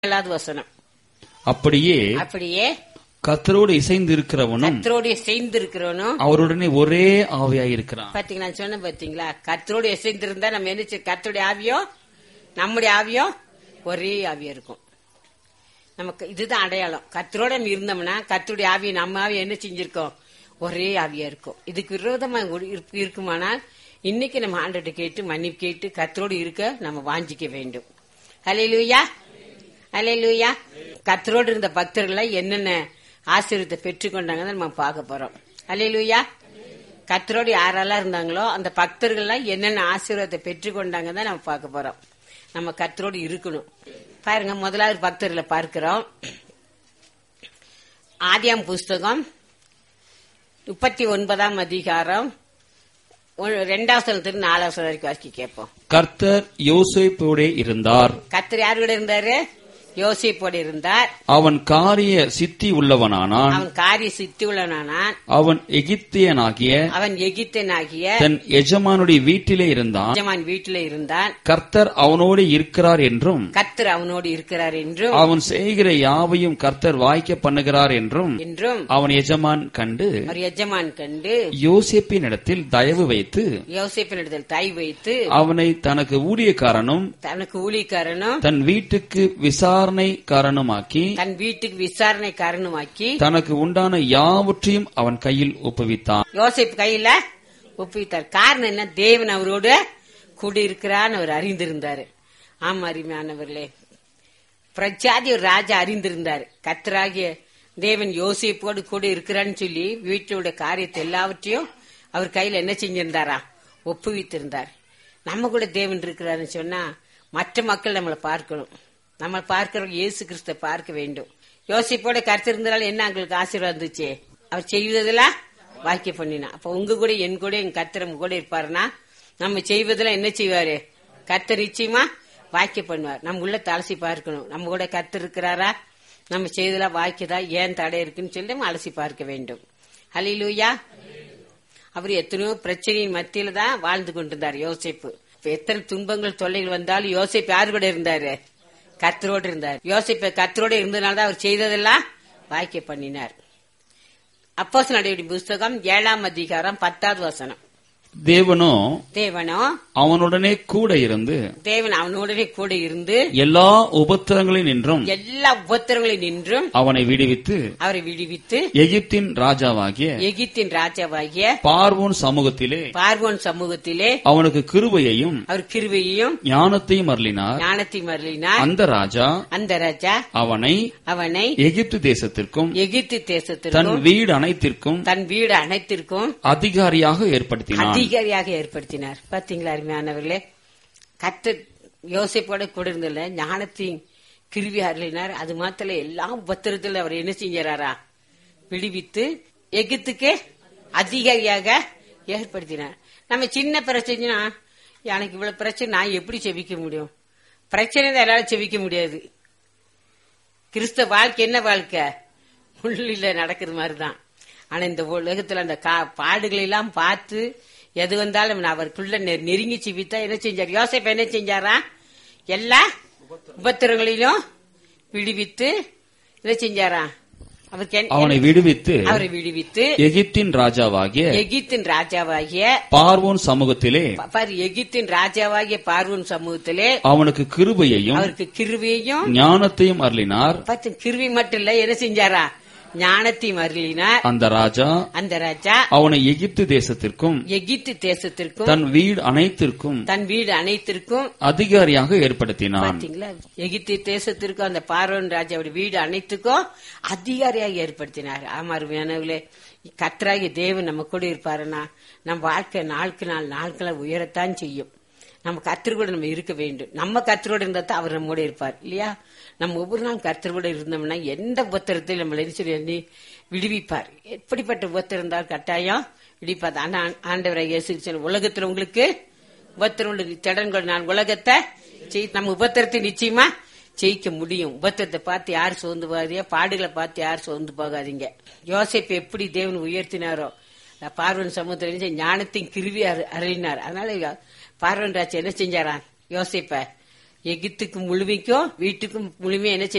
ஏழாவது வசனம் அப்படியே அப்படியே கத்தரோடு இசைந்து இருக்கிறவனும் கத்தரோடு சேர்ந்து இருக்கிறவனும் அவருடனே ஒரே ஆவியாயிருக்கிறான் பாத்தீங்களா நான் சொன்னேன் பாத்தீங்களா கத்தரோடு இசைந்திருந்தா நம்ம என்ன செய்ய- கர்த்தருடைய ஆவியோ நம்முடைய ஆவியோ ஒரே ஆவியா இருக்கும் நமக்கு இதுதான் அடையாளம் கத்தரோட நம்ம இருந்தோம்னா கத்தருடைய ஆவியை நம்ம ஆவியை என்ன செஞ்சிருக்கோம் ஒரே ஆவியா இருக்கும் இதுக்கு விரோதமா ஒரு இருப்பு- இருக்குமானால் இன்னைக்கு நம்ம ஆண்டர்கிட்ட கேட்டு மன்னிப்பு கேட்டு கத்தரோடு இருக்க நம்ம வாஞ்சிக்க வேண்டும் ஹalleluya ஹalleluya கத்தரோடு இருந்த பக்தர்களை என்னென்ன ஆசீர்வாதத்தை பெற்றுக்கொண்டாங்கன்னு நம்ம பார்க்க போறோம் ஹalleluya கத்தரோடு யாரெல்லாம் இருந்தாங்களோ அந்த பக்தர்கள்லாம் என்னென்ன ஆசீர்வாதத்தை பெற்றுக்கொண்டாங்க தான் நம்ம பார்க்க போறோம் நம்ம கத்தரோடு இருக்கணும் பாருங்க முதலாவது பக்தர்களை பார்க்கிறோம் ஆதியாம் புஸ்தகம் முப்பத்தி ஒன்பதாம் அதிகாரம் ஒ- ரெண்டாவது சனத்திற்கு நாலாவது சனம் வரைக்கும் வாசிக்க கேட்போம் கர்த்தர் யோசேப்போடே இருந்தார் கத்தர் யாரு கூட இருந்தாரு யோசிப்போடு இருந்தார் அவன் காரிய சித்தி உள்ளவனானான் அவன் காரிய சித்தி உள்ளவனானான் அவன் எகிப்தியனாகிய அவன் எகிப்தனாகிய தன் எஜமானுடைய வீட்டிலே இருந்தான் எஜமான் வீட்டில இருந்தான் கர்த்தர் அவனோடு இருக்கிறார் என்றும் கத்தர் அவனோடு இருக்கிறார் என்றும் அவன் செய்கிற யாவையும் கர்த்தர் வாய்க்க பண்ணுகிறார் என்றும் என்றும் அவன் எஜமான் கண்டு அவர் எஜமான் கண்டு யோசேப்பின் இடத்தில் தயவு வைத்து யோசிப்பினிடத்தில் தை வைத்து அவனை தனக்கு ஊழியக்காரனும் தனக்கு ஊழியக்காரனும் தன் வீட்டுக்கு விசாரணைக்காரனுமாக்கி தன் வீட்டுக்கு விசாரணை காரணமாக்கி தனக்கு உண்டான யாவற்றையும் அவன் கையில் ஒப்புவித்தான் யோசிப்பு கையில ஒப்புவித்தார் காரணம் என்ன தேவன் அவரோடு கூடியிருக்கிறான்னு அவர் அறிந்திருந்தாரு ஆமா அருமையானவர்களே பிரஜாதி ஒரு ராஜா அறிந்திருந்தார் கத்தராகிய தேவன் யோசிப்போடு கூட இருக்கிறான்னு சொல்லி வீட்டோட காரியத்தை எல்லாவற்றையும் அவர் கையில என்ன செஞ்சிருந்தாரா ஒப்புவித்திருந்தார் நம்ம கூட தேவன் இருக்கிறாருன்னு சொன்னா மற்ற மக்கள் நம்மளை பார்க்கணும் நம்ம பார்க்கிறவங்க இயேசு கிறிஸ்த பார்க்க வேண்டும் யோசிப்போட கருத்து இருந்தாலும் என்ன எங்களுக்கு ஆசீர்வாதம் இருந்துச்சு அவர் செய்வதெல்லாம் வாக்கிய பண்ணினா அப்ப உங்க கூட என் கூட என் கர்த்தர் நம்ம கூட இருப்பாருன்னா நம்ம செய்வதெல்லாம் என்ன செய்வாரு கர்த்தர் நிச்சயமா வாக்கிய பண்ணுவார் நம்ம உள்ள தலசி பார்க்கணும் நம்ம கூட கர்த்தர் இருக்கிறாரா நம்ம செய்தெல்லாம் வாக்கியதா ஏன் தடை இருக்குன்னு சொல்லி நம்ம அலசி பார்க்க வேண்டும் ஹலிலூயா அவர் எத்தனையோ பிரச்சனையின் மத்தியில தான் வாழ்ந்து கொண்டிருந்தார் யோசிப்பு இப்ப எத்தனை துன்பங்கள் தொல்லைகள் வந்தாலும் யோசிப்பு யாரு கூட இருந்தாரு கத்தரோடு இருந்தார் யோசிப்பு கத்தரோடு இருந்தனால தான் அவர் செய்ததெல்லாம் வாக்கிய பண்ணினார் அப்போஸ் நடைபெறும் புஸ்தகம் ஏழாம் அதிகாரம் பத்தாவது வசனம் தேவனோ தேவனோ அவனுடனே கூட இருந்து தேவன் அவனுடனே கூட இருந்து எல்லா உபத்திரங்களில் நின்றும் எல்லா உபத்திரங்களில் நின்றும் அவனை விடுவித்து அவரை விடுவித்து எகிப்தின் ராஜாவாகிய எகிப்தின் ராஜாவாகிய பார்வோன் சமூகத்திலே பார்வோன் சமூகத்திலே அவனுக்கு கிருபையையும் அவர் கிருபையையும் ஞானத்தையும் அருளினார் ஞானத்தை மருளினார் அந்த ராஜா அந்த ராஜா அவனை அவனை எகிப்து தேசத்திற்கும் எகிப்து தன் தேசத்திற்கும் வீடு அனைத்திற்கும் தன் வீடு அனைத்திற்கும் அதிகாரியாக ஏற்படுத்தினான் அதிகாரியாக ஏற்படுத்தினார் பாத்தீங்களா அருமையானவர்களே கத்த யோசிப்போட கூட இருந்தல ஞானத்தின் கிருவி அருளினார் அது மாத்திர எல்லா உபத்திரத்தில் அவர் என்ன செஞ்சாரா விடுவித்து எகிப்துக்கு அதிகாரியாக ஏற்படுத்தினார் நம்ம சின்ன பிரச்சனைனா எனக்கு இவ்வளவு பிரச்சனை நான் எப்படி செவிக்க முடியும் பிரச்சனை தான் என்னால செவிக்க முடியாது கிறிஸ்தவ வாழ்க்கை என்ன வாழ்க்கை உள்ளில நடக்கிற மாதிரி தான் ஆனா இந்த உலகத்துல அந்த கா பாடுகளை எல்லாம் பார்த்து எது வந்தாலும் நான் அவருக்குள்ள நெ- நெருங்கி சிவித்தா என்ன செஞ்சார் யோசேப் என்ன செஞ்சாரா எல்லா உபத்திரங்களிலும் விடுவித்து என்ன செஞ்சாரா அவருக்கு என்ன- அவனை விடுவித்து அவரை விடுவித்து எகிப்தின் ராஜாவாகிய எகிப்தின் ராஜாவாகிய பார்வோன் சமூகத்திலே ப- பாரு எகிப்தின் ராஜாவாகிய பார்வன் சமூகத்திலே அவனுக்கு கிருபையையும் அவருக்கு கிருவியையும் ஞானத்தையும் அருளினார் பார்த்து கிருவி மட்டும் இல்ல என்ன செஞ்சாரா ஞானத்தையும் அருளினார் அந்த ராஜா அந்த ராஜா அவனை எகிப்து தேசத்திற்கும் எகிப்து தேசத்திற்கும் தன் வீடு அனைத்திற்கும் தன் வீடு அனைத்திற்கும் அதிகாரியாக ஏற்படுத்தினான் பாத்தீங்களா எகிப்து தேசத்திற்கும் அந்த பார்வன் ராஜாவுடைய வீடு அனைத்துக்கும் அதிகாரியாக ஏற்படுத்தினார் ஆமா அருமையானவர்களே கத்தராகிய தேவன் நம்ம கூட இருப்பாருன்னா நம்ம வாழ்க்கை நாளுக்கு நாள் நாட்களை உயரத்தான் செய்யும் நம்ம கத்தர் கூட நம்ம இருக்க வேண்டும் நம்ம கத்தரோடு இருந்தா தான் அவர் நம்மோட இருப்பார் இல்லையா நம்ம ஒவ்வொரு நாள் கர்த்தர் கூட இருந்தோம்னா எந்த உபத்திரத்தையும் நம்மளை எரிச்சல் எண்ணி விடுவிப்பார் எப்படிப்பட்ட உபத்திரம் இருந்தால் கட்டாயம் விடுவிப்பார் ஆனா ஆண்டவரை இயேசு கிறிஸ்து, உலகத்துல உங்களுக்கு உபத்திரம் உண்டு திடன்கள் நான் உலகத்தை ஜெயி- நம்ம உபத்திரத்தை நிச்சயமா ஜெயிக்க முடியும் உபத்திரத்தை பார்த்து யார் சோர்ந்து போகாதீங்க பாடுகளை பார்த்து யார் சோர்ந்து போகாதீங்க யோசேப்பு எப்படி தேவன் உயர்த்தினாரோ பார்வன் சமுத்திரம் ஞானத்தின் கிருவி அரு- அருளினார் அதனால பார்வன் ராஜ் என்ன செஞ்சாராம் யோசிப்ப எகித்துக்கு முழுமைக்கும் வீட்டுக்கும் முழுமையும் என்ன செய்ய